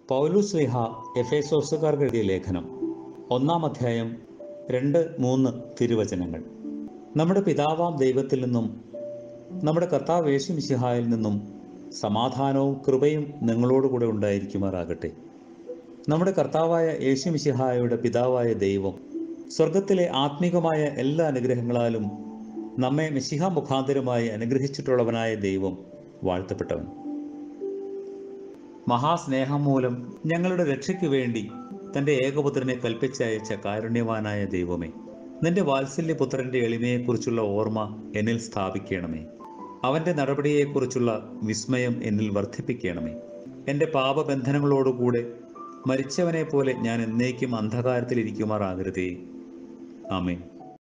പൗലുസ്ലിഹ എഫേസോസുകാർക്ക് എഴുതിയ ലേഖനം ഒന്നാം അധ്യായം രണ്ട് മൂന്ന് തിരുവചനങ്ങൾ നമ്മുടെ പിതാവാം ദൈവത്തിൽ നിന്നും നമ്മുടെ കർത്താവ് യേശു മിശിഹായിൽ നിന്നും സമാധാനവും കൃപയും നിങ്ങളോടുകൂടെ ഉണ്ടായിരിക്കുമാറാകട്ടെ നമ്മുടെ കർത്താവായ യേശു മിശിഹായുടെ പിതാവായ ദൈവം സ്വർഗത്തിലെ ആത്മീകമായ എല്ലാ അനുഗ്രഹങ്ങളാലും നമ്മെ മിശിഹ മുഖാന്തരമായി അനുഗ്രഹിച്ചിട്ടുള്ളവനായ ദൈവം വാഴ്ത്തപ്പെട്ടവൻ മഹാസ്നേഹം മൂലം ഞങ്ങളുടെ രക്ഷയ്ക്ക് വേണ്ടി തന്റെ ഏകപുത്രനെ കൽപ്പിച്ചയച്ച കാരുണ്യവാനായ ദൈവമേ നിന്റെ വാത്സല്യപുത്രന്റെ എളിമയെക്കുറിച്ചുള്ള ഓർമ്മ എന്നിൽ സ്ഥാപിക്കണമേ അവന്റെ നടപടിയെക്കുറിച്ചുള്ള വിസ്മയം എന്നിൽ വർദ്ധിപ്പിക്കണമേ എൻ്റെ പാപബന്ധനങ്ങളോടുകൂടെ മരിച്ചവനെ പോലെ ഞാൻ എന്നേക്കും അന്ധകാരത്തിൽ ഇരിക്കുമാറാകരുതേ ആമേൻ